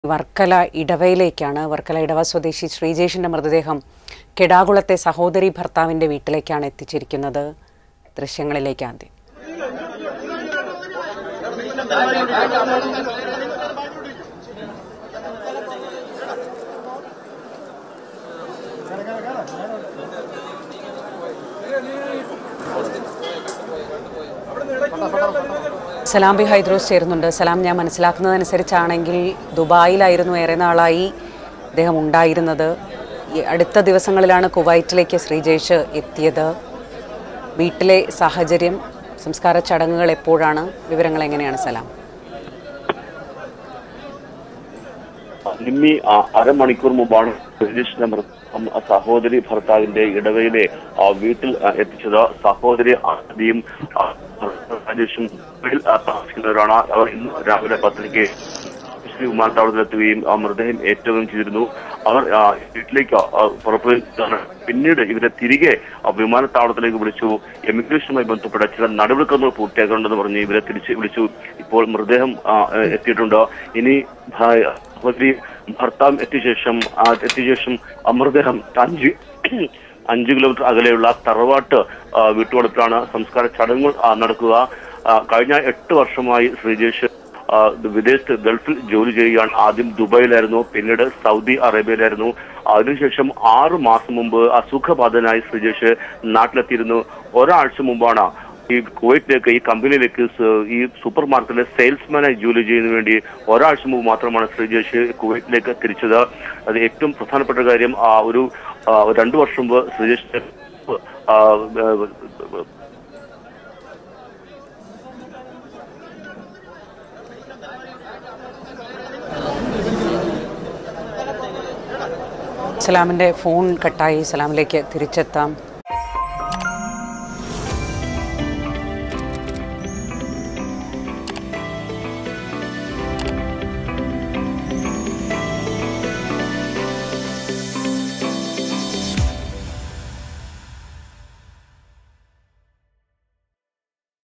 വർക്കല ഇടവയിലേക്കാണ് വർക്കല ഇടവ സ്വദേശി ശ്രീജേഷിന്റെ മൃതദേഹം കെടാകുളത്തെ സഹോദരി ഭർത്താവിന്റെ വീട്ടിലേക്കാണ് എത്തിച്ചിരിക്കുന്നത് ദൃശ്യങ്ങളിലേക്ക് ആദ്യം സലാം ബി ഹൈദ്രോസ് ചേരുന്നുണ്ട് സലാം ഞാൻ മനസ്സിലാക്കുന്നതനുസരിച്ചാണെങ്കിൽ ദുബായിലായിരുന്നു ഏറെ നാളായി അദ്ദേഹം ഉണ്ടായിരുന്നത് ഈ അടുത്ത ദിവസങ്ങളിലാണ് കുവൈറ്റിലേക്ക് ശ്രീജേഷ് എത്തിയത് വീട്ടിലെ സാഹചര്യം സംസ്കാര ചടങ്ങുകൾ എപ്പോഴാണ് വിവരങ്ങൾ എങ്ങനെയാണ് സലാം നിമ്മി ആ, അരമണിക്കൂർ മുമ്പാണ് രജീഷിന്റെ മൃതദേഹം ആ സഹോദരി ഭർത്താവിന്റെ ഇടവയിലെ ആ, വീട്ടിൽ ആ, എത്തിച്ചത് സഹോദരി ആദിയും ആ, രാജേഷും വീട്ടിൽ, ആ, താമസിക്കുന്നവരാണ് അവർ ഇന്ന് രാവിലെ പത്തരയ്ക്ക് ശ്രീ വിമാനത്താവളത്തിലെത്തുകയും ആ മൃതദേഹം ഏറ്റവും ചെയ്തിരുന്നു അവർ ആ, വീട്ടിലേക്ക് ആ, പുറപ്പെടുകയാണ് പിന്നീട് ഇവരെ തിരികെ ആ, വിമാനത്താവളത്തിലേക്ക് വിളിച്ചു എമിഗ്രേഷനുമായി ബന്ധപ്പെട്ട ചില നടപടിക്രമങ്ങൾ പൂർത്തിയാക്കണമെന്ന് പറഞ്ഞ് ഇവരെ തിരിച്ച് വിളിച്ചു ഇപ്പോൾ മൃതദേഹം ആ, എത്തിയിട്ടുണ്ട് ഇനി ഭ- സഹോദരി ഭർത്താവ് എത്തിയ ശേഷം ആ, എത്തിയ ശേഷം ആ മൃതദേഹം അഞ്ച് അഞ്ച് കിലോമീറ്റർ അകലെയുള്ള തറവാട്ട് ആ, വീട്ടുവളപ്പിലാണ് സംസ്കാര ചടങ്ങുകൾ ആ, നടക്കുക ആ, കഴിഞ്ഞ എട്ട് വർഷമായി ശ്രീജേഷ് ആ, വിദേശത്ത് ഗൾഫിൽ ജോലി ചെയ്യുകയാണ് ആദ്യം ദുബായിലായിരുന്നു പിന്നീട് സൗദി അറേബ്യയിലായിരുന്നു അതിനുശേഷം ആറു മാസം മുമ്പ് അസുഖബാധനായി ശ്രീജേഷ് നാട്ടിലെത്തിയിരുന്നു ഒരാഴ്ച മുമ്പാണ് ഈ കുവൈറ്റിലേക്ക് ഈ കമ്പനിയിലേക്ക് സ- ഈ സൂപ്പർ മാർക്കറ്റിലെ സെയിൽസ്മാനായി ജോലി ചെയ്യുന്നതിന് വേണ്ടി ഒരാഴ്ച മുമ്പ് മാത്രമാണ് ശ്രീജേഷ് കുവൈറ്റിലേക്ക് തിരിച്ചത് അത് ഏറ്റവും പ്രധാനപ്പെട്ട കാര്യം ആ ഒരു ആ, രണ്ടു വർഷം മുമ്പ് ശ്രീജേഷ് ആ, ആ, സലാമിന്റെ ഫോൺ കട്ടായി സലാമിലേക്ക് തിരിച്ചെത്താം